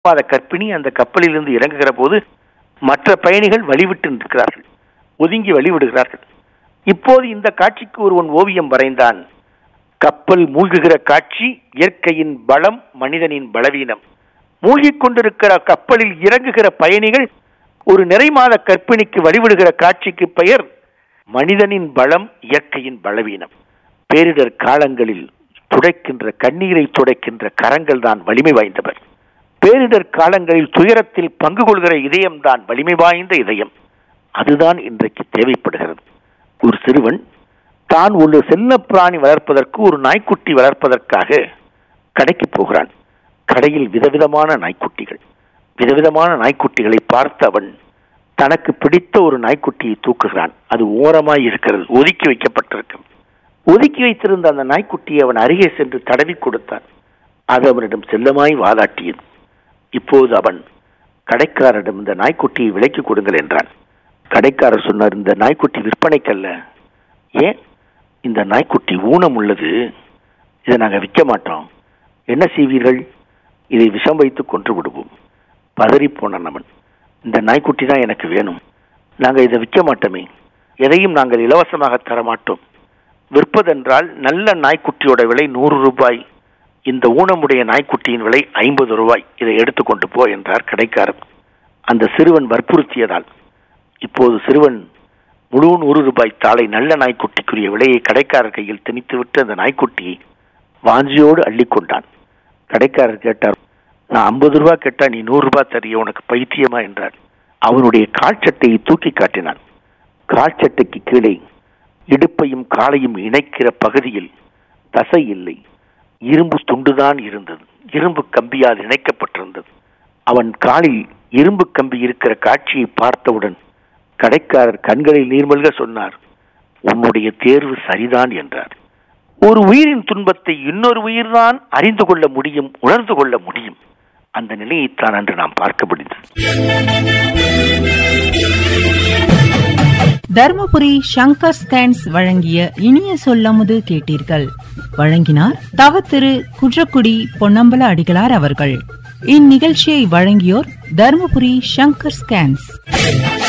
மாத கற்பிணி அந்த கப்பலிலிருந்து இறங்குகிற போது மற்ற பயணிகள் வழிவிட்டு நிற்கிறார்கள் ஒதுங்கி வழிவிடுகிறார்கள் இப்போது இந்த காட்சிக்கு ஒருவன் ஓவியம் வரைந்தான் கப்பல் மூழ்குகிற காட்சி இயற்கையின் பலம் மனிதனின் பலவீனம் மூழ்கிக் கொண்டிருக்கிற கப்பலில் இறங்குகிற பயணிகள் ஒரு நிறைமாத கற்பிணிக்கு வழிவிடுகிற காட்சிக்கு பெயர் மனிதனின் பலம் இயற்கையின் பலவீனம் பேரிடர் காலங்களில் துடைக்கின்ற கண்ணீரை துடைக்கின்ற கரங்கள் தான் வலிமை வாய்ந்தவர் பேரிடர் காலங்களில் துயரத்தில் பங்கு கொள்கிற இதயம்தான் வலிமை வாய்ந்த இதயம் அதுதான் இன்றைக்கு தேவைப்படுகிறது ஒரு சிறுவன் தான் ஒரு செல்ல பிராணி வளர்ப்பதற்கு ஒரு நாய்க்குட்டி வளர்ப்பதற்காக கடைக்கு போகிறான் கடையில் விதவிதமான நாய்க்குட்டிகள் விதவிதமான நாய்க்குட்டிகளை பார்த்து அவன் தனக்கு பிடித்த ஒரு நாய்க்குட்டியை தூக்குகிறான் அது ஓரமாய் இருக்கிறது ஒதுக்கி வைக்கப்பட்டிருக்கிறது ஒதுக்கி வைத்திருந்த அந்த நாய்க்குட்டியை அவன் அருகே சென்று தடவி கொடுத்தான் அது அவனிடம் செல்லமாய் வாதாட்டியது இப்போது அவன் கடைக்காரரிடம் இந்த நாய்க்குட்டியை விலைக்கு கொடுங்கள் என்றான் கடைக்காரர் சொன்னார் இந்த நாய்க்குட்டி விற்பனைக்கல்ல ஏன் இந்த நாய்க்குட்டி ஊனம் உள்ளது இதை நாங்கள் விற்க மாட்டோம் என்ன செய்வீர்கள் இதை விஷம் வைத்து கொன்று விடுவோம் பதறி போனான் அவன் இந்த நாய்க்குட்டி தான் எனக்கு வேணும் நாங்கள் இதை விற்க மாட்டோமே எதையும் நாங்கள் இலவசமாக தர மாட்டோம் விற்பதென்றால் நல்ல நாய்க்குட்டியோட விலை நூறு ரூபாய் இந்த ஊனமுடைய நாய்க்குட்டியின் விலை ஐம்பது ரூபாய் இதை எடுத்துக்கொண்டு போ என்றார் கடைக்காரர் அந்த சிறுவன் வற்புறுத்தியதால் இப்போது சிறுவன் முழு நூறு ரூபாய் தாளை நல்ல நாய்க்குட்டிக்குரிய விலையை கடைக்காரர் கையில் திணித்துவிட்டு அந்த நாய்க்குட்டியை வாஞ்சியோடு அள்ளிக்கொண்டான் கடைக்காரர் கேட்டார் நான் ஐம்பது ரூபா கேட்டா நீ நூறு ரூபாய் தரிய உனக்கு பைத்தியமா என்றார் அவனுடைய கால்சட்டையை தூக்கி காட்டினான் கால்சட்டைக்கு கீழே இடுப்பையும் காலையும் இணைக்கிற பகுதியில் தசை இல்லை இரும்பு துண்டுதான் இருந்தது இரும்பு கம்பியால் இணைக்கப்பட்டிருந்தது அவன் காலில் இரும்பு கம்பி இருக்கிற காட்சியை பார்த்தவுடன் கடைக்காரர் கண்களில் நீர்மல்க சொன்னார் உன்னுடைய தேர்வு சரிதான் என்றார் ஒரு உயிரின் துன்பத்தை இன்னொரு உயிர்தான் அறிந்து கொள்ள முடியும் உணர்ந்து கொள்ள முடியும் அந்த நிலையைத்தான் அன்று நாம் பார்க்க முடிந்தது தர்மபுரி சங்கர் ஸ்கேன்ஸ் வழங்கிய இனிய சொல்லமுது கேட்டீர்கள் வழங்கினார் தவ திரு குன்றக்குடி பொன்னம்பல அடிகளார் அவர்கள் இந்நிகழ்ச்சியை வழங்கியோர் தர்மபுரி சங்கர் ஸ்கேன்ஸ்